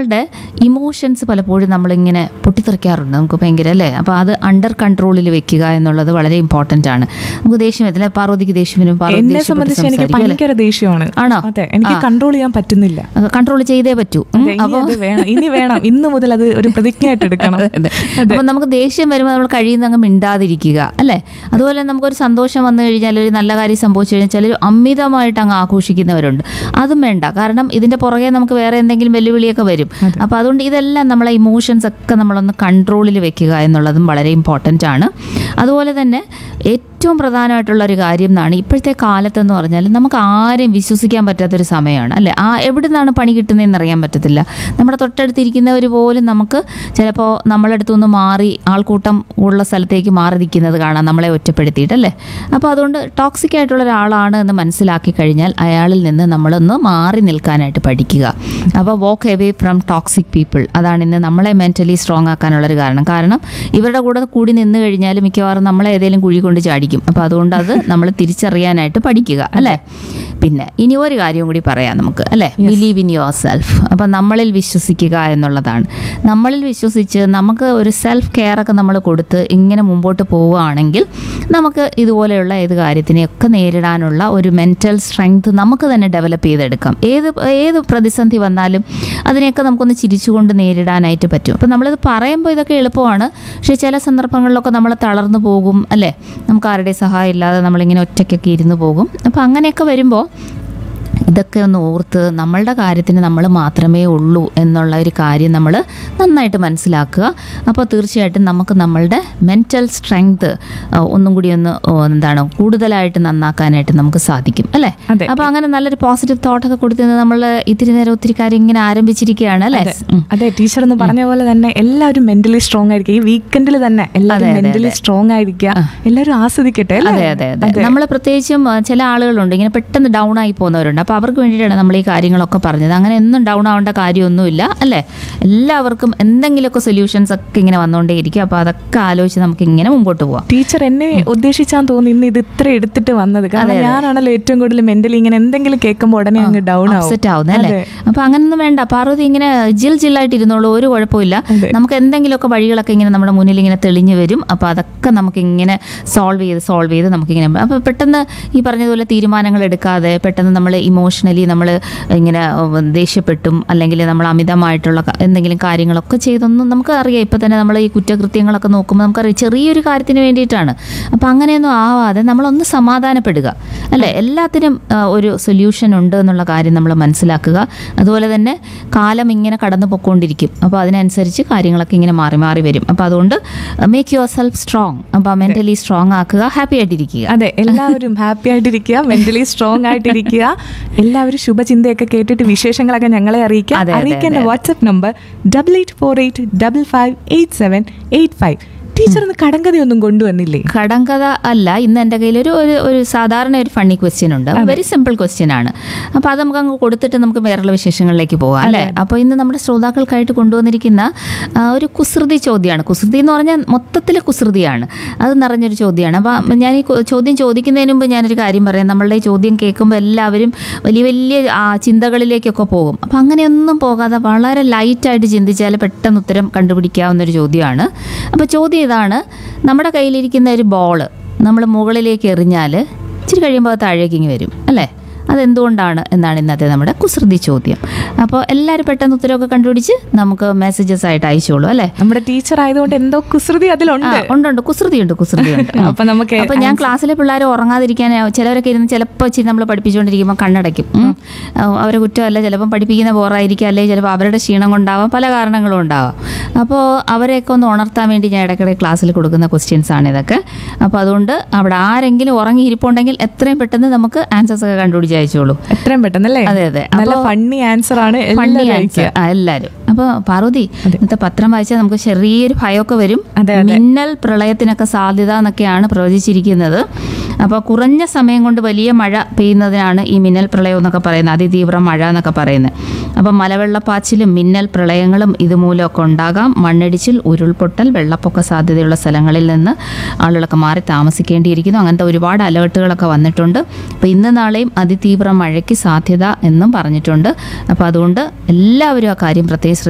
നമ്മളുടെ ഇമോഷൻസ് പലപ്പോഴും നമ്മളിങ്ങനെ പൊട്ടിത്തെറിക്കാറുണ്ട് നമുക്ക് ഭയങ്കര അല്ലേ അപ്പോൾ അത് അണ്ടർ കൺട്രോളിൽ വെക്കുക എന്നുള്ളത് വളരെ ഇമ്പോർട്ടൻ്റ് ആണ് നമുക്ക് ദേഷ്യം വരില്ല പാർവതിക്ക് ദേഷ്യം വരും പാർവതി എന്നെ ദേഷ്യപ്പെട്ട് സംബന്ധിച്ച് എനിക്ക് സംസാരിക്കും അല്ലേ? ഭയങ്കര ദേഷ്യമാണ് ആണോ? അതെ എനിക്ക് കൺട്രോൾ ചെയ്യാൻ പറ്റുന്നില്ല കൺട്രോൾ ചെയ്തേ പറ്റൂ ഉം. അതെ, ഇനി അത് വേണം ഇനി വേണം ഇന്ന് മുതൽ അത് ഒരു പ്രതിജ്ഞയായിട്ട് എടുക്കണം അതെ. അപ്പൊ നമുക്ക് ദേഷ്യം വരുമ്പോൾ നമ്മൾ കഴിയുന്ന അങ്ങ് മിണ്ടാതിരിക്കുക അല്ലേ അതുപോലെ നമുക്കൊരു സന്തോഷം വന്നു കഴിഞ്ഞാൽ ഒരു നല്ല കാര്യം സംഭവിച്ചു കഴിഞ്ഞാൽ ചിലർ അമിതമായിട്ട് അങ്ങ് ആഘോഷിക്കുന്നവരുണ്ട് അതും വേണ്ട കാരണം ഇതിന്റെ പുറകെ നമുക്ക് വേറെ എന്തെങ്കിലും വെല്ലുവിളിയൊക്കെ വരും അപ്പോൾ അതുകൊണ്ട് ഇതെല്ലാം നമ്മളെ ഇമോഷൻസ് ഒക്കെ നമ്മളൊന്ന് കൺട്രോളിൽ വെക്കുക എന്നുള്ളതും വളരെ ഇമ്പോർട്ടൻ്റ് ആണ് അതുപോലെ തന്നെ ഏറ്റവും പ്രധാനമായിട്ടുള്ള ഒരു കാര്യം എന്നാണ് ഇപ്പോഴത്തെ കാലത്തെന്ന് പറഞ്ഞാൽ നമുക്ക് ആരെയും വിശ്വസിക്കാൻ പറ്റാത്തൊരു സമയമാണ് അല്ലേ ആ എവിടെ നിന്നാണ് പണി കിട്ടുന്നതെന്ന് അറിയാൻ പറ്റത്തില്ല നമ്മുടെ തൊട്ടടുത്തിരിക്കുന്നവർ പോലും നമുക്ക് ചിലപ്പോൾ നമ്മളെ അടുത്തുനിന്ന് മാറി ആൾക്കൂട്ടം ഉള്ള സ്ഥലത്തേക്ക് മാറി നിൽക്കുന്നത് കാണാം നമ്മളെ ഒറ്റപ്പെടുത്തിയിട്ടല്ലേ അപ്പോൾ അതുകൊണ്ട് ടോക്സിക് ആയിട്ടുള്ള ഒരാളാണ് എന്ന് മനസ്സിലാക്കി കഴിഞ്ഞാൽ അയാളിൽ നിന്ന് നമ്മളൊന്ന് മാറി നിൽക്കാനായിട്ട് പഠിക്കുക അപ്പോൾ walk away from toxic people അതാണ് ഇന്ന് നമ്മളെ മെൻ്റലി സ്ട്രോങ് ആക്കാനുള്ളൊരു കാരണം കാരണം ഇവരുടെ കൂടെ കൂടി നിന്ന് കഴിഞ്ഞാൽ മിക്കവാറും നമ്മളെ ഏതെങ്കിലും കുഴി കൊണ്ട് ചാടിക്കും അപ്പോൾ അതുകൊണ്ട് അത് നമ്മൾ തിരിച്ചറിയാനായിട്ട് പഠിക്കുക അല്ലേ പിന്നെ ഇനി ഒരു കാര്യം കൂടി പറയാം നമുക്ക് അല്ലേ ബിലീവ് ഇൻ യുവർ സെൽഫ് അപ്പം നമ്മളിൽ വിശ്വസിക്കുക എന്നുള്ളതാണ് നമ്മളിൽ വിശ്വസിച്ച് നമുക്ക് ഒരു സെൽഫ് കെയർ ഒക്കെ നമ്മൾ കൊടുത്ത് ഇങ്ങനെ മുമ്പോട്ട് പോവുകയാണെങ്കിൽ നമുക്ക് ഇതുപോലെയുള്ള ഏത് കാര്യത്തിനെയൊക്കെ നേരിടാനുള്ള ഒരു മെൻറ്റൽ സ്ട്രെങ്ത് നമുക്ക് തന്നെ ഡെവലപ്പ് ചെയ്തെടുക്കാം ഏത് ഏത് പ്രതിസന്ധി വന്നാലും അതിനെയൊക്കെ നമുക്കൊന്ന് ചിരിച്ചുകൊണ്ട് നേരിടാനായിട്ട് പറ്റും അപ്പം നമ്മളിത് പറയുമ്പോൾ ഇതൊക്കെ എളുപ്പമാണ് പക്ഷേ ചില സന്ദർഭങ്ങളിലൊക്കെ നമ്മൾ തളർന്നു പോകും അല്ലേ നമുക്ക് ആരുടെ സഹായം ഇല്ലാതെ നമ്മളിങ്ങനെ ഒറ്റയ്ക്കൊക്കെ ഇരുന്ന് പോകും അപ്പം അങ്ങനെയൊക്കെ വരുമ്പോൾ ഇതൊക്കെ ഒന്ന് ഓർത്ത് നമ്മളുടെ കാര്യത്തിന് നമ്മൾ മാത്രമേ ഉള്ളൂ എന്നുള്ള ഒരു കാര്യം നമ്മൾ നന്നായിട്ട് മനസ്സിലാക്കുക അപ്പോൾ തീർച്ചയായിട്ടും നമുക്ക് നമ്മളുടെ മെൻറ്റൽ സ്ട്രെങ്ത് ഒന്നും കൂടി ഒന്ന് ഓ, എന്താണ് കൂടുതലായിട്ട് നന്നാക്കാനായിട്ട് നമുക്ക് സാധിക്കും അല്ലേ അതെ. അപ്പോൾ അങ്ങനെ നല്ലൊരു പോസിറ്റീവ് തോട്ടൊക്കെ കൊടുത്ത് നമ്മൾ ഇത്തിരി നേരം ഒത്തിരി കാര്യം ഇങ്ങനെ ആരംഭിച്ചിരിക്കുകയാണ് അല്ലേ ഉം. അതെ ടീച്ചർ എന്ന് പറഞ്ഞ പോലെ തന്നെ എല്ലാവരും മെന്റലി സ്ട്രോങ് ആയിരിക്കും ഈ വീക്കെൻഡിൽ തന്നെ എല്ലാവരും അതെ, അതെ, മെന്റലി സ്ട്രോങ് ആയിരിക്കുക എല്ലാവരും ആസ്വദിക്കട്ടെ അല്ലേ? അതെ അതെ അതെ നമ്മൾ പ്രത്യേകിച്ചും ആ, ചില ആളുകളുണ്ട് ഇങ്ങനെ പെട്ടെന്ന് ഡൗൺ ആയി പോകുന്നവരുണ്ട് അപ്പോൾ അവർക്ക് വേണ്ടിയിട്ടാണ് നമ്മൾ ഈ കാര്യങ്ങളൊക്കെ പറഞ്ഞത് അങ്ങനെ ഒന്നും ഡൗൺ ആവേണ്ട കാര്യമൊന്നുമില്ല അല്ലേ എല്ലാവർക്കും എന്തെങ്കിലുമൊക്കെ സൊല്യൂഷൻസ് ഒക്കെ ഇങ്ങനെ വന്നുകൊണ്ടേയിരിക്കും അപ്പോൾ അതൊക്കെ ആലോചിച്ച് നമുക്ക് ഇങ്ങനെ മുമ്പോട്ട് പോവാം ടീച്ചർ എന്നെ ഉദ്ദേശിച്ചാൻ തോന്നി ഇന്ന് ഇത് ഇത്ര എടുത്തിട്ട് വന്നത് കാരണം ഞാനാണല്ലോ ഏറ്റവും കൂടുതൽ മെന്റലി ഇങ്ങനെ എന്തെങ്കിലും കേൾക്കുമ്പോൾ ഉടനെ അങ്ങ് ഡൗൺ ആവും അപ്സെറ്റ് ആവുന്നത് അല്ലേ അതെ. അപ്പൊ അങ്ങനൊന്നും വേണ്ട പാർവതി ഇങ്ങനെ ജിൽ ജില്ലായിട്ട് ഇരുന്നോളൂ ഒരു കുഴപ്പമില്ല അതെ. നമുക്ക് എന്തെങ്കിലുമൊക്കെ വഴികളൊക്കെ ഇങ്ങനെ നമ്മുടെ മുന്നിൽ ഇങ്ങനെ തെളിഞ്ഞു വരും അപ്പോൾ അതൊക്കെ നമുക്ക് ഇങ്ങനെ സോൾവ് ചെയ്ത് സോൾവ് ചെയ്ത് നമുക്കിങ്ങനെ അപ്പോൾ പെട്ടെന്ന് ഈ പറഞ്ഞതുപോലെ തീരുമാനങ്ങൾ എടുക്കാതെ പെട്ടെന്ന് നമ്മൾ ഇമോഷണലി നമ്മൾ ഇങ്ങനെ ഉം, ദേഷ്യപ്പെട്ടും അല്ലെങ്കിൽ നമ്മൾ അമിതമായിട്ടുള്ള ക- എന്തെങ്കിലും കാര്യങ്ങളൊക്കെ ചെയ്തൊന്നും നമുക്ക് അറിയാം ഇപ്പം തന്നെ നമ്മൾ ഈ കുറ്റകൃത്യങ്ങളൊക്കെ നോക്കുമ്പോൾ നമുക്കറിയാം ചെറിയൊരു കാര്യത്തിന് വേണ്ടിയിട്ടാണ് അപ്പം അങ്ങനെയൊന്നും ആവാതെ നമ്മളൊന്ന് സമാധാനപ്പെടുക അല്ലേ എല്ലാത്തിനും ആ, ഒരു സൊല്യൂഷൻ ഉണ്ട് എന്നുള്ള കാര്യം നമ്മൾ മനസ്സിലാക്കുക അതുപോലെ തന്നെ കാലം ഇങ്ങനെ കടന്നു പൊക്കോണ്ടിരിക്കും അപ്പോൾ അതിനനുസരിച്ച് കാര്യങ്ങളൊക്കെ ഇങ്ങനെ മാറി മാറി വരും അപ്പോൾ അതുകൊണ്ട് മേക്ക് യുവർ സെൽഫ് സ്ട്രോങ് അപ്പോൾ മെൻ്റലി സ്ട്രോങ് ആക്കുക ഹാപ്പി ആയിട്ടിരിക്കുക അതെ എല്ലാവരും ഹാപ്പി ആയിട്ടിരിക്കുക മെന്റലി സ്ട്രോങ് ആയിട്ടിരിക്കുക എല്ലാവരും ശുഭചിന്തയൊക്കെ കേട്ടിട്ട് വിശേഷങ്ങളൊക്കെ ഞങ്ങളെ അറിയിക്കുക അതെ, അതെ, അറിയിക്കേണ്ട അതെ. WhatsApp number double eight four eight double five eight seven eight five teacher ഇന്ന് കടങ്കഥയൊന്നും കൊണ്ടുവന്നില്ലേ കടങ്കഥ അല്ല ഇന്ന് എൻ്റെ കയ്യിൽ ഒരു ഒരു ഒരു സാധാരണ ഒരു ഫണ്ണി ക്വസ്റ്റ്യൻ ഉണ്ട് വെരി സിമ്പിൾ ക്വസ്റ്റ്യൻ ആണ് അപ്പോൾ അത് നമുക്ക് അങ്ങ് കൊടുത്തിട്ട് നമുക്ക് വേറെയുള്ള വിശേഷങ്ങളിലേക്ക് പോകാം അല്ലേ അപ്പോൾ ഇന്ന് നമ്മുടെ ശ്രോതാക്കൾക്കായിട്ട് കൊണ്ടുവന്നിരിക്കുന്ന ആ, ഒരു കുസൃതി ചോദ്യമാണ് കുസൃതി എന്ന് പറഞ്ഞാൽ മൊത്തത്തിൽ കുസൃതിയാണ് അത് നിറഞ്ഞൊരു ചോദ്യമാണ് അപ്പോൾ ഞാൻ ഈ കൊ- ചോദ്യം ചോദിക്കുന്നതിന് മുമ്പ് ഞാനൊരു കാര്യം പറയാം നമ്മളുടെ ഈ ചോദ്യം കേൾക്കുമ്പോൾ എല്ലാവരും വലിയ വലിയ ആ, ചിന്തകളിലേക്കൊക്കെ പോകും അപ്പോൾ അങ്ങനെയൊന്നും പോകാതെ വളരെ ലൈറ്റായിട്ട് ചിന്തിച്ചാൽ പെട്ടെന്ന് ഉത്തരം കണ്ടുപിടിക്കാവുന്ന ഒരു ചോദ്യമാണ് അപ്പോൾ ചോദ്യം ഇതാണ് നമ്മുടെ കയ്യിലിരിക്കുന്ന ഒരു ബോള് നമ്മൾ മുകളിലേക്ക് എറിഞ്ഞാൽ ഇച്ചിരി കഴിയുമ്പോൾ അത് താഴേക്ക് ഇങ്ങ് വരും അല്ലേ അതെന്തുകൊണ്ടാണ് എന്നാണ് ഇന്നത്തെ നമ്മുടെ കുസൃതി ചോദ്യം അപ്പോൾ എല്ലാവരും പെട്ടെന്ന് ഉത്തരവൊക്കെ കണ്ടുപിടിച്ച് നമുക്ക് മെസ്സേജസ് ആയിട്ട് അയച്ചോളൂ അല്ലേ നമ്മുടെ ടീച്ചർ ആയതുകൊണ്ട് എന്തോ കുസൃതി ആ, അതിലുണ്ട് ഉണ്ട് ഉണ്ട് കുസൃതിയുണ്ട് കുസൃതിയുണ്ട് അപ്പൊ നമുക്ക് അപ്പൊ ഞാൻ ക്ലാസ്സിലെ പിള്ളേർ ഉറങ്ങാതിരിക്കാൻ ചിലവരൊക്കെ ഇരുന്ന് ചിലപ്പോൾ ഇച്ചിരി നമ്മൾ പഠിപ്പിച്ചുകൊണ്ടിരിക്കുമ്പോൾ കണ്ണടയ്ക്കും ഉം. ആ, അവരെ കുറ്റമല്ല ചിലപ്പം പഠിപ്പിക്കുന്ന ബോറായിരിക്കും അല്ലെങ്കിൽ ചിലപ്പോൾ അവരുടെ ക്ഷീണം കൊണ്ടാവാം പല കാരണങ്ങളും ഉണ്ടാവാം അപ്പോൾ അവരെയൊക്കെ ഒന്ന് ഉണർത്താൻ വേണ്ടി ഞാൻ ഇടയ്ക്കിടെ ക്ലാസ്സിൽ കൊടുക്കുന്ന ക്വസ്റ്റ്യൻസ് ആണ് ഇതൊക്കെ അപ്പോൾ അതുകൊണ്ട് അവിടെ ആരെങ്കിലും ഉറങ്ങിയിരിപ്പുണ്ടെങ്കിൽ എത്രയും പെട്ടെന്ന് നമുക്ക് ആൻസേഴ്സ് ഒക്കെ കണ്ടുപിടിച്ച് അയച്ചോളൂ എത്രയും പെട്ടെന്നല്ലേ അതെ, അതെ. നല്ല അപ്പൊ- ഫണ്ണി ആൻസർ ആണ് ഫണ്ണി എല്ലാവരും ആൻസർ അയക്കുക. ആ എല്ലാവരും അപ്പോൾ പാർവതി ഇന്നത്തെ പത്രം വായിച്ചാൽ നമുക്ക് ചെറിയൊരു ഭയമൊക്കെ വരും അതെ, അതെ. മിന്നൽ പ്രളയത്തിനൊക്കെ സാധ്യത എന്നൊക്കെയാണ് പ്രവചിച്ചിരിക്കുന്നത് അപ്പോൾ കുറഞ്ഞ സമയം കൊണ്ട് വലിയ മഴ പെയ്യുന്നതിനാണ് ഈ മിന്നൽ പ്രളയം എന്നൊക്കെ പറയുന്നത് അതിതീവ്ര മഴ എന്നൊക്കെ പറയുന്നത് അപ്പം മലവെള്ളപ്പാച്ചിലും മിന്നൽ പ്രളയങ്ങളും ഇതുമൂലമൊക്കെ ഉണ്ടാകാം മണ്ണിടിച്ചിൽ ഉരുൾപൊട്ടൽ വെള്ളപ്പൊക്ക സാധ്യതയുള്ള സ്ഥലങ്ങളിൽ നിന്ന് ആളുകളൊക്കെ മാറി താമസിക്കേണ്ടിയിരിക്കുന്നു അങ്ങനത്തെ ഒരുപാട് അലേർട്ടുകളൊക്കെ വന്നിട്ടുണ്ട് അപ്പോൾ ഇന്ന് നാളെയും അതിതീവ്ര മഴയ്ക്ക് സാധ്യത എന്നും പറഞ്ഞിട്ടുണ്ട് അപ്പോൾ അതുകൊണ്ട് എല്ലാവരും ആ കാര്യം പ്രത്യേകം ശ്രദ്ധിക്കുക